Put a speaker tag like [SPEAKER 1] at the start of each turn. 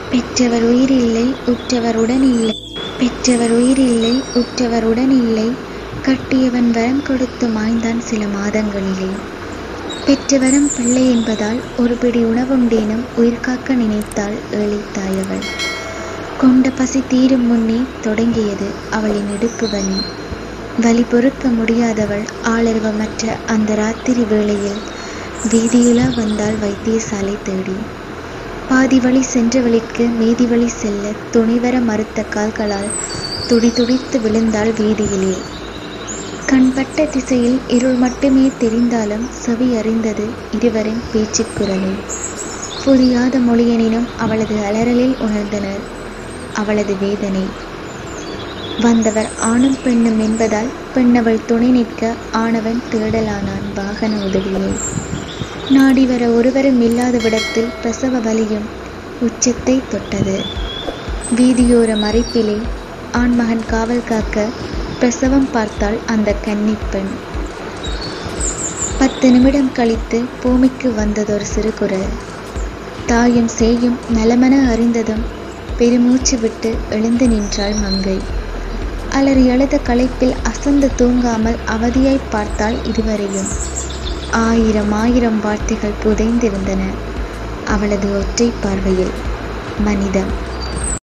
[SPEAKER 1] பெற்றவர் உயிரில்லை உற்றவருடன் இல்லை பெற்றவர் உயிரில்லை உற்றவருடன் இல்லை கட்டியவன் வரம் கொடுத்து மாய்ந்தான் சில மாதங்களிலே பெற்றவரம் பிள்ளை என்பதால் ஒரு பிடி உணவுண்டேனும் உயிர் காக்க நினைத்தாள் ஏழை தாயவள் கொண்ட பசி தீரும் முன்னே தொடங்கியது அவளின் இடுப்பு வலி வலி பொறுக்க முடியாதவள் ஆளர்வமற்ற அந்த ராத்திரி வேளையில் வீதியுலா வந்தாள் வைத்தியசாலை தேடி பாதி வழி சென்றவளிக்கு மீதி வழி செல்ல துணிவர மறுத்த கால்களால் துடி துடித்து விழுந்தாள் வீதியிலே கண்பட்ட திசையில் இருள் மட்டுமே தெரிந்தாலும் செவி அறிந்தது இருவரின் பேச்சுக் குரலை புரியாத மொழியெனினும் அவளது அலறலில் உணர்ந்தனர் அவளது வேதனை வந்தவர் ஆணும் பெண்ணும் என்பதால் பெண்ணவள் துணை நிற்க ஆணவன் தேடலானான் வாகன உதவியை நாடி வர ஒருவரும் இல்லாத விடத்தில் பிரசவ வலியும் உச்சத்தை தொட்டது வீதியோர மறைப்பிலே ஆண்மகன் காவல் காக்க பிரசவம் பார்த்தாள் அந்த கன்னிப்பெண் பத்து நிமிடம் கழித்து பூமிக்கு வந்ததொரு சிறு குரல் தாயும் சேயும் நலமென அறிந்ததும் பெருமூச்சு விட்டு எழுந்து நின்றாள் மங்கை அலறி அழுத களைப்பில் அசந்து தூங்காமல் அவதியாய் பார்த்தாள் இருவரையும் ஆயிரம் ஆயிரம் வார்த்தைகள் புதைந்திருந்தன அவளது ஒற்றை பார்வையில் மனிதம்